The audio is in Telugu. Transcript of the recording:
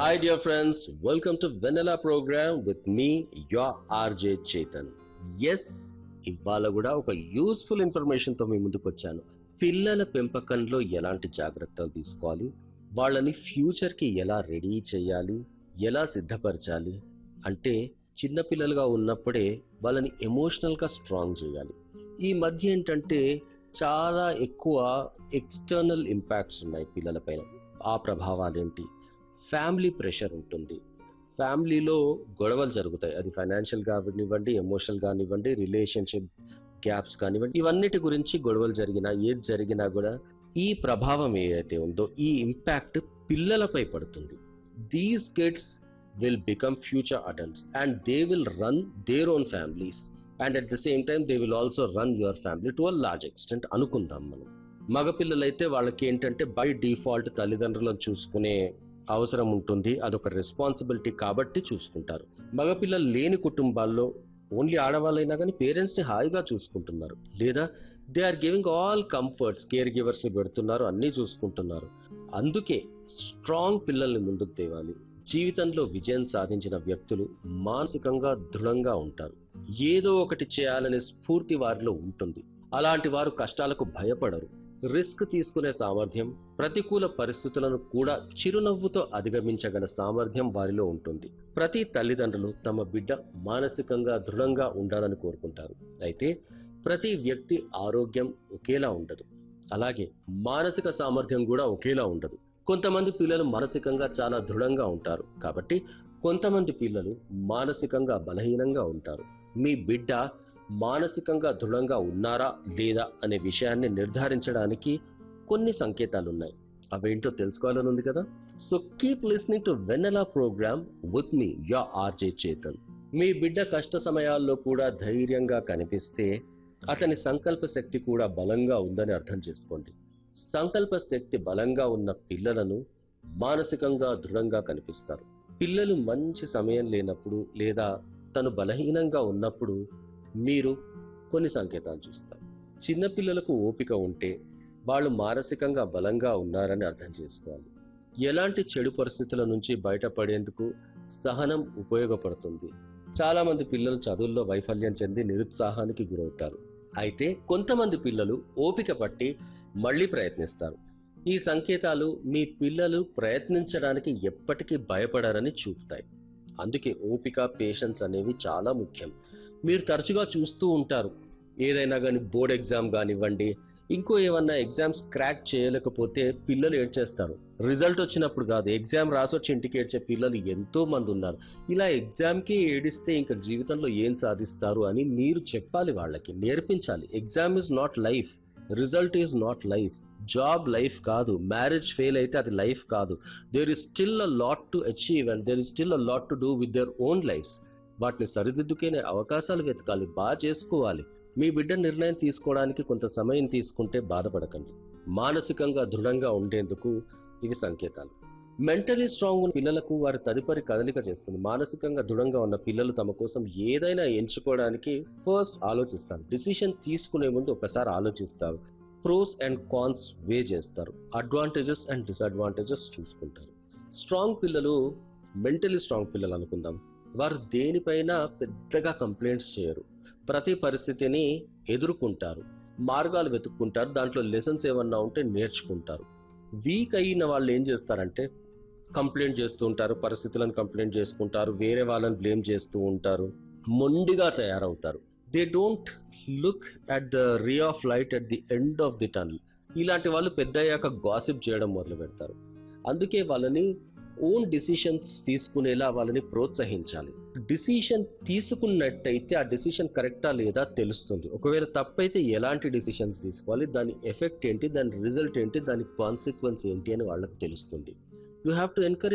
Hi, dear friends. Welcome to Vanilla Program with me, your RJ Chetan. Yes ఇవాళ కూడా ఒక యూస్ఫుల్ ఇన్ఫర్మేషన్ తో మీ ముందుకు వచ్చాను పిల్లల పెంపకంలో ఎలాంటి జాగ్రత్తలు తీసుకోవాలి వాళ్ళని ఫ్యూచర్ కి ఎలా రెడీ చేయాలి ఎలా సిద్ధపరచాలి అంటే చిన్న పిల్లలుగా ఉన్నప్పుడే వాళ్ళని ఎమోషనల్ గా స్ట్రాంగ్ చేయాలి ఈ మధ్య ఏంటంటే చాలా ఎక్కువ ఎక్స్టర్నల్ ఇంపాక్ట్స్ ఉన్నాయి పిల్లలపైన ఆ ప్రభావాలు ఏంటి ఫ్యామిలీ ప్రెషర్ ఉంటుంది ఫ్యామిలీలో గొడవలు జరుగుతాయి అది ఫైనాన్షియల్ కానివ్వండి ఎమోషనల్ కానివ్వండి రిలేషన్షిప్ గ్యాప్స్ కానివ్వండి ఇవన్నిటి గురించి గొడవలు జరిగినా ఏది జరిగినా కూడా ఈ ప్రభావం ఏదైతే ఉందో ఈ ఇంపాక్ట్ పిల్లలపై పడుతుంది these kids will become future adults and they will run their own families and at the same time they will also run your family to a large extent అనుకుందాం మనం మగపిల్లలైతే వాళ్ళకి ఏంటంటే బై డిఫాల్ట్ తల్లిదండ్రులను చూసుకునే అవసరం ఉంటుంది అదొక రెస్పాన్సిబిలిటీ కాబట్టి చూసుకుంటారు మగపిల్లలు లేని కుటుంబాల్లో ఓన్లీ ఆడవాళ్ళైనా కానీ పేరెంట్స్ ని హాయిగా చూసుకుంటున్నారు లేదా they are giving all comforts caregivers ని పెడుతున్నారు అన్నీ చూసుకుంటున్నారు అందుకే స్ట్రాంగ్ పిల్లల్ని ముందుకు తేవాలి జీవితంలో విజయం సాధించిన వ్యక్తులు మానసికంగా దృఢంగా ఉంటారు ఏదో ఒకటి చేయాలనే స్ఫూర్తి వారిలో ఉంటుంది అలాంటి వారు కష్టాలకు భయపడరు రిస్క్ తీసుకునే సామర్థ్యం ప్రతికూల పరిస్థితులను కూడా చిరునవ్వుతో అధిగమించగల సామర్థ్యం వారిలో ఉంటుంది ప్రతి తల్లిదండ్రులు తమ బిడ్డ మానసికంగా దృఢంగా ఉండాలని కోరుకుంటారు అయితే ప్రతి వ్యక్తి ఆరోగ్యం ఒకేలా ఉండదు అలాగే మానసిక సామర్థ్యం కూడా ఒకేలా ఉండదు కొంతమంది పిల్లలు మానసికంగా చాలా దృఢంగా ఉంటారు కాబట్టి కొంతమంది పిల్లలు మానసికంగా బలహీనంగా ఉంటారు మీ బిడ్డ మానసికంగా దృఢంగా ఉన్నారా లేదా అనే విషయాన్ని నిర్ధారించడానికి కొన్ని సంకేతాలు ఉన్నాయి అవేంటో తెలుసుకోవాలని ఉంది కదా so keep listening to Vennela program with me your RJ Chetan మీ బిడ్డ కష్ట సమయాల్లో కూడా ధైర్యంగా కనిపిస్తే అతని సంకల్ప శక్తి కూడా బలంగా ఉందని అర్థం చేసుకోండి సంకల్ప శక్తి బలంగా ఉన్న పిల్లలను మానసికంగా దృఢంగా కనిపిస్తారు పిల్లలు మంచి సమయం లేనప్పుడు లేదా తను బలహీనంగా ఉన్నప్పుడు మీరు కొన్ని సంకేతాలు చూస్తారు చిన్నపిల్లలకు ఓపిక ఉంటే వాళ్ళు మానసికంగా బలంగా ఉన్నారని అర్థం చేసుకోవాలి ఎలాంటి చెడు పరిస్థితుల నుంచి బయటపడేందుకు సహనం ఉపయోగపడుతుంది చాలా మంది పిల్లలు చదువుల్లో వైఫల్యం చెంది నిరుత్సాహానికి గురవుతారు అయితే కొంతమంది పిల్లలు ఓపిక పట్టి మళ్ళీ ప్రయత్నిస్తారు ఈ సంకేతాలు మీ పిల్లలు ప్రయత్నించడానికి ఎప్పటికీ భయపడరని చూపుతాయి అందుకే ఓపిక పేషెన్స్ అనేవి చాలా ముఖ్యం మీరు తరచుగా చూస్తూ ఉంటారు ఏదైనా కానీ బోర్డ్ ఎగ్జామ్ కానివ్వండి ఇంకో ఏమన్నా ఎగ్జామ్స్ క్రాక్ చేయలేకపోతే పిల్లలు ఏడ్చేస్తారు రిజల్ట్ వచ్చినప్పుడు కాదు ఎగ్జామ్ రాసొచ్చి ఇంటికి ఏడ్చే పిల్లలు ఎంతో మంది ఉన్నారు ఇలా ఎగ్జామ్కి ఏడిస్తే ఇంకా జీవితంలో ఏం సాధిస్తారు అని మీరు చెప్పాలి వాళ్ళకి నేర్పించాలి exam is not life result is not life job life కాదు మ్యారేజ్ ఫెయిల్ అయితే అది లైఫ్ కాదు there is still a lot to achieve and there is still a lot to do with their own lifes వాటిని సరిదిద్దుకునే అవకాశాలు వెతకాలి బాగా చేసుకోవాలి మీ బిడ్డ నిర్ణయం తీసుకోవడానికి కొంత సమయం తీసుకుంటే బాధపడకండి మానసికంగా దృఢంగా ఉండేందుకు ఇవి సంకేతాలు మెంటలీ స్ట్రాంగ్ ఉన్న పిల్లలకు వారి తదుపరి కదలిక చేస్తుంది మానసికంగా దృఢంగా ఉన్న పిల్లలు తమ కోసం ఏదైనా ఎంచుకోవడానికి ఫస్ట్ ఆలోచిస్తారు డిసిషన్ తీసుకునే ముందు ఒకసారి ఆలోచిస్తారు ప్రోస్ అండ్ కాన్స్ వే చేస్తారు అడ్వాంటేజెస్ అండ్ డిసడ్వాంటేజెస్ చూసుకుంటారు స్ట్రాంగ్ పిల్లలు మెంటలీ స్ట్రాంగ్ పిల్లలు అనుకుందాం వారు దేనిపైన పెద్దగా కంప్లైంట్స్ చేయరు ప్రతి పరిస్థితిని ఎదుర్కొంటారు మార్గాలు వెతుక్కుంటారు దాంట్లో లెసన్స్ ఏమన్నా ఉంటే నేర్చుకుంటారు వీక్ అయిన వాళ్ళు ఏం చేస్తారంటే కంప్లైంట్ చేస్తూ ఉంటారు పరిస్థితులను కంప్లైంట్ చేసుకుంటారు వేరే వాళ్ళని బ్లేమ్ చేస్తూ ఉంటారు మొండిగా తయారవుతారు they don't look at the ray of light at the end of the tunnel ఇలాంటి వాళ్ళు పెద్ద అయ్యాక గాసిప్ చేయడం మొదలు పెడతారు అందుకే వాళ్ళని ఓన్ డిసిషన్స్ తీసుకునేలా వాళ్ళని ప్రోత్సహించాలి డిసిషన్ తీసుకున్నట్టయితే ఆ డిసిషన్ కరెక్టా లేదా తెలుస్తుంది ఒకవేళ తప్పైతే ఎలాంటి డిసిషన్స్ తీసుకోవాలి దాని ఎఫెక్ట్ ఏంటి దాని రిజల్ట్ ఏంటి దాని కాన్సిక్వెన్స్ ఏంటి అని వాళ్ళకి తెలుస్తుంది యూ హ్యావ్ టు ఎన్కరేజ్